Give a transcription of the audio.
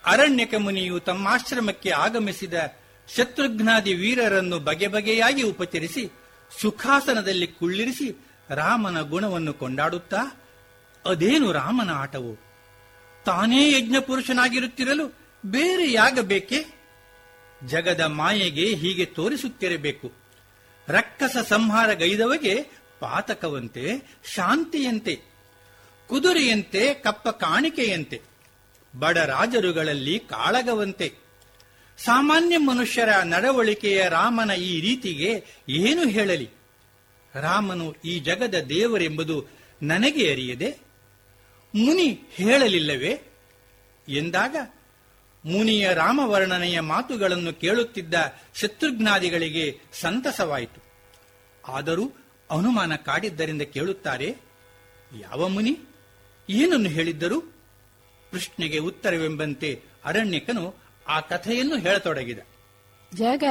ಅರಣ್ಯಕ ಮುನಿಯು ತಮ್ಮಾಶ್ರಮಕ್ಕೆ ಆಗಮಿಸಿದ ಶತ್ರುಘ್ನಾದಿ ವೀರರನ್ನು ಬಗೆ ಬಗೆಯಾಗಿ ಉಪಚರಿಸಿ ಸುಖಾಸನದಲ್ಲಿ ಕುಳ್ಳಿರಿಸಿ ರಾಮನ ಗುಣವನ್ನು ಕೊಂಡಾಡುತ್ತಾ ಅದೇನು ರಾಮನ ಆಟವು ತಾನೇ ಯಜ್ಞ ಪುರುಷನಾಗಿರುತ್ತಿರಲು ಬೇರೆ ಯಾಗಬೇಕೆ ಜಗದ ಮಾಯೆಗೆ ಹೀಗೆ ತೋರಿಸುತ್ತಿರಬೇಕು ರಕ್ಕಸ ಸಂಹಾರ ಗೈದವಗೆ ಪಾತಕವಂತೆ ಶಾಂತಿಯಂತೆ ಕುದುರೆಯಂತೆ ಕಪ್ಪ ಕಾಣಿಕೆಯಂತೆ ಬಡ ರಾಜರುಗಳಲ್ಲಿ ಕಾಳಗವಂತೆ ಸಾಮಾನ್ಯ ಮನುಷ್ಯರ ನಡವಳಿಕೆಯ ರಾಮನ ಈ ರೀತಿಗೆ ಏನು ಹೇಳಲಿ ರಾಮನು ಈ ಜಗದ ದೇವರೆಂಬುದು ನನಗೆ ಅರಿಯದೆ ಮುನಿ ಹೇಳಲಿಲ್ಲವೇ ಎಂದಾಗ ಮುನಿಯ ರಾಮವರ್ಣನೆಯ ಮಾತುಗಳನ್ನು ಕೇಳುತ್ತಿದ್ದ ಶತ್ರುಘ್ನಾದಿಗಳಿಗೆ ಸಂತಸವಾಯಿತು ಆದರೂ ಅನುಮಾನ ಕಾಡಿದ್ದರಿಂದ ಕೇಳುತ್ತಾರೆ ಯಾವ ಮುನಿ ಏನನ್ನು ಹೇಳಿದ್ದರು ಪ್ರಶ್ನೆಗೆ ಉತ್ತರವೆಂಬಂತೆ ಅರಣ್ಯಕನು ಆ ಕಥೆಯನ್ನು ಹೇಳತೊಡಗಿದ ಜಗ